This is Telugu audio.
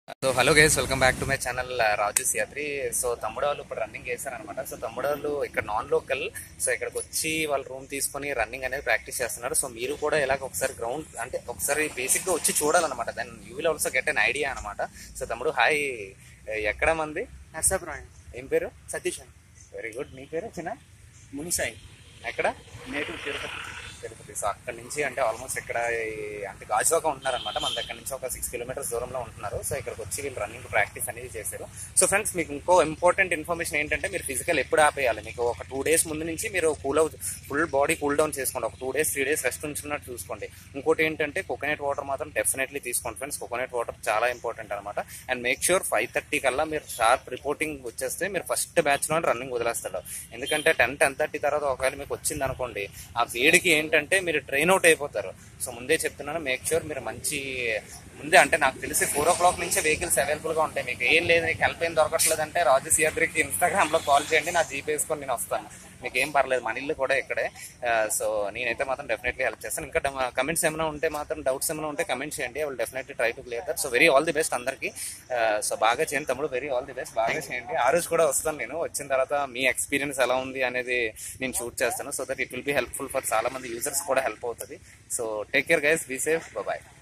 so hello guys welcome back to my channel Raju సియాత్రి సో తమ్ముడు వాళ్ళు ఇప్పుడు రన్నింగ్ చేశారనమాట సో తమ్ముడు వాళ్ళు ఇక్కడ నాన్ లోకల్ సో ఇక్కడికి వచ్చి వాళ్ళ రూమ్ తీసుకొని రన్నింగ్ అనేది ప్రాక్టీస్ చేస్తున్నారు సో మీరు కూడా ఇలాగ ఒకసారి గ్రౌండ్ అంటే ఒకసారి బేసిక్ గా వచ్చి చూడాలన్నమాట then you will also get an idea అనమాట సో తమ్ముడు హాయ్ ఎక్కడ మంది నర్సాపురం ఏం పేరు సతీష్ అండి వెరీ గుడ్ నీ పేరు చిన్న మునిసాయి ఎక్కడ నేటివ్ తిరుపతి తిరుపతి సో అక్కడ నుంచి అంటే ఆల్మోస్ట్ ఇక్కడ ఈ- అంటే గాజువాక ఉంటున్నారనమాట మన దగ్గర నుంచి ఒక సిక్స్ కిలోమీటర్స్ దూరంలో ఉంటున్నారు సో ఇక్కడికి వచ్చి వీళ్ళు రన్నింగ్ ప్రాక్టీస్ అనేది చేశారు సో ఫ్రెండ్స్ మీకు ఇంకో ఇంపార్టెంట్ ఇన్ఫర్మేషన్ ఏంటంటే మీరు ఫిజికల్ ఎప్పుడు ఆపేయాలి మీకు ఒక టూ డేస్ ముందు నుంచి మీరు cool out full body cool down చేసుకోండి ఒక two days three days rest ఉంచున్నట్టు చూసుకోండి ఇంకోటి ఏంటంటే కోకోనట్ వాటర్ మాత్రం డెఫినెట్లీ తీసుకోండి ఫ్రెండ్స్ కోకోనట్ వాటర్ చాలా ఇంపార్టెంట్ అనమాట and make sure five thirty కల్లా మీరు షార్ప్ రిపోర్టింగ్ వచ్చేస్తే మీరు ఫస్ట్ బ్యాచ్ లో రన్నింగ్ వదిలేస్తాడు ఎందుకంటే టెన్ టెన్ థర్టీ తర్వాత ఒకవేళ మీకు వచ్చింది అనుకోండి ఆ వేడికి ఏంటంటే మీరు ట్రైన్ అవుట్ అయిపోతారు సో ముందే చెప్తున్నాను మేక్ షూర్ మీరు మంచి ముందే అంటే నాకు తెలిసి ఫోర్ ఓ క్లాక్ నుంచే వెహికల్స్ అవైలబుల్ గా ఉంటాయి మీకు ఏం లేదు మీకు హెల్ప్ ఏం దొరకట్లేదు అంటే రాజు సియాద్రికి ఇన్స్టాగ్రామ్ లో కాల్ చేయండి నా జీపే వేసుకొని నేను వస్తాను మీకు ఏం పర్లేదు మన ఇల్లు కూడా ఇక్కడే సో నేనైతే మాత్రం డెఫినెట్లీ హెల్ప్ చేస్తాను ఇంకా కమెంట్స్ ఏమైనా ఉంటే మాత్రం డౌట్స్ ఏమైనా ఉంటే కమెంట్ చేయండి I will definitely try to clear that so very all the best అందరికి సో బాగా చేయండి తమ్ముడు వెరీ ఆల్ ది బెస్ట్ బాగా చేయండి ఆ రోజు కూడా వస్తాను నేను వచ్చిన తర్వాత మీ ఎక్స్పీరియన్స్ ఎలా ఉంది అనేది నేను షూట్ చేస్తాను so that it will be helpful for చాలా మంది యూజర్స్ కూడా హెల్ప్ అవుతుంది so take care guys be safe bye